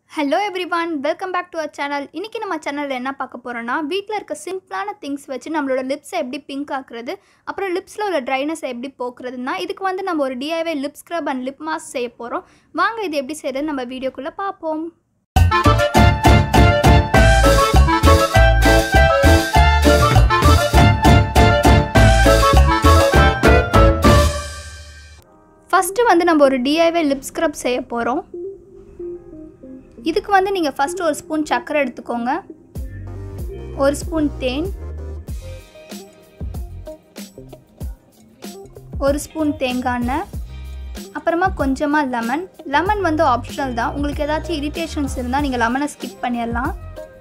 hello everyone welcome back to our channel இன்றைக்கி நம்ம சேனலில் என்ன பார்க்க போகிறோன்னா வீட்டில் இருக்க சிம்பிளான திங்ஸ் வச்சு நம்மளோட லிப்ஸை எப்படி பிங்க் ஆக்குறது அப்புறம் லிப்ஸில் உள்ள ட்ரைனஸை எப்படி போக்குறதுன்னா இதுக்கு வந்து நம்ம ஒரு DIY lip scrub and lip mask செய்ய போகிறோம் வாங்க இது எப்படி செய்யறது நம்ம வீடியோக்குள்ளே பார்ப்போம் ஃபஸ்ட்டு வந்து நம்ம ஒரு டிஐவே லிப் ஸ்க்ரப் செய்ய போகிறோம் இதுக்கு வந்து நீங்கள் ஃபஸ்ட்டு ஒரு ஸ்பூன் சர்க்கரை எடுத்துக்கோங்க ஒரு ஸ்பூன் தேன் ஒரு ஸ்பூன் தேங்காய் எண்ணெய் அப்புறமா கொஞ்சமாக லெமன் லெமன் வந்து ஆப்ஷனல் தான் உங்களுக்கு ஏதாச்சும் இரிட்டேஷன்ஸ் இருந்தால் நீங்கள் லெமனை ஸ்கிப் பண்ணிடலாம்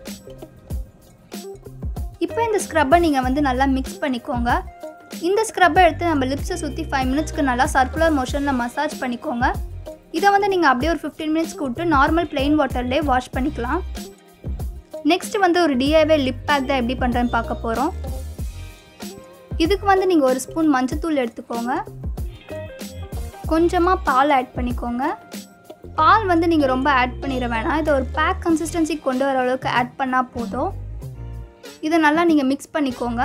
இப்போ இந்த ஸ்க்ரப்பை நீங்கள் வந்து நல்லா மிக்ஸ் பண்ணிக்கோங்க இந்த ஸ்க்ரப்பை எடுத்து நம்ம லிப்ஸை சுற்றி ஃபைவ் மினிட்ஸ்க்கு நல்லா சர்க்குலர் மோஷனில் மசாஜ் பண்ணிக்கோங்க இதை வந்து நீங்கள் அப்படியே ஒரு ஃபிஃப்டீன் மினிட்ஸ்க்கு விட்டு நார்மல் பிளெயின் வாட்டர்லேயே வாஷ் பண்ணிக்கலாம் நெக்ஸ்ட் வந்து ஒரு டிஐவே லிப் பேக் தான் எப்படி பண்ணுறேன்னு பார்க்க போகிறோம் இதுக்கு வந்து நீங்கள் ஒரு ஸ்பூன் மஞ்சத்தூள் எடுத்துக்கோங்க கொஞ்சமாக பால் ஆட் பண்ணிக்கோங்க பால் வந்து நீங்கள் ரொம்ப ஆட் பண்ணிட வேணாம் இதை ஒரு பேக் கன்சிஸ்டன்சி கொண்டு வர அளவுக்கு ஆட் பண்ணால் போதும் இதை நல்லா நீங்கள் மிக்ஸ் பண்ணிக்கோங்க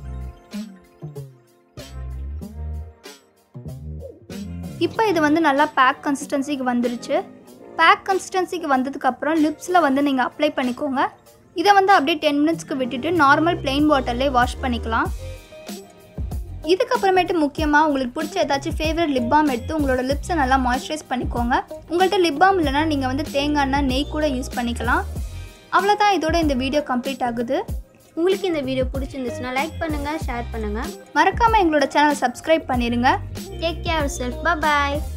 இப்போ இது வந்து நல்லா பேக் கன்சிஸ்டன்சிக்கு வந்துருச்சு பேக் கன்சிஸ்டன்சிக்கு வந்ததுக்கப்புறம் லிப்ஸில் வந்து நீங்கள் அப்ளை பண்ணிக்கோங்க இதை வந்து அப்படியே டென் மினிட்ஸ்க்கு விட்டுட்டு நார்மல் பிளெயின் வாட்டர்லேயே வாஷ் பண்ணிக்கலாம் இதுக்கப்புறமேட்டு முக்கியமாக உங்களுக்கு பிடிச்ச ஏதாச்சும் ஃபேவரட் லிப் பாம் எடுத்து உங்களோட லிப்ஸை நல்லா மாய்ஸ்சரைஸ் பண்ணிக்கோங்க உங்கள்கிட்ட லிப் பாம் இல்லைனா நீங்கள் வந்து தேங்காய் எண்ணெய் நெய் கூட யூஸ் பண்ணிக்கலாம் அவ்வளோதான் இதோட இந்த வீடியோ கம்ப்ளீட் ஆகுது உங்களுக்கு இந்த வீடியோ பிடிச்சிருந்துச்சுன்னா லைக் பண்ணுங்கள் ஷேர் பண்ணுங்கள் மறக்காமல் எங்களோட சேனலை சப்ஸ்கிரைப் பண்ணிடுங்க டேக் கேர் செல்ஃப் பாய்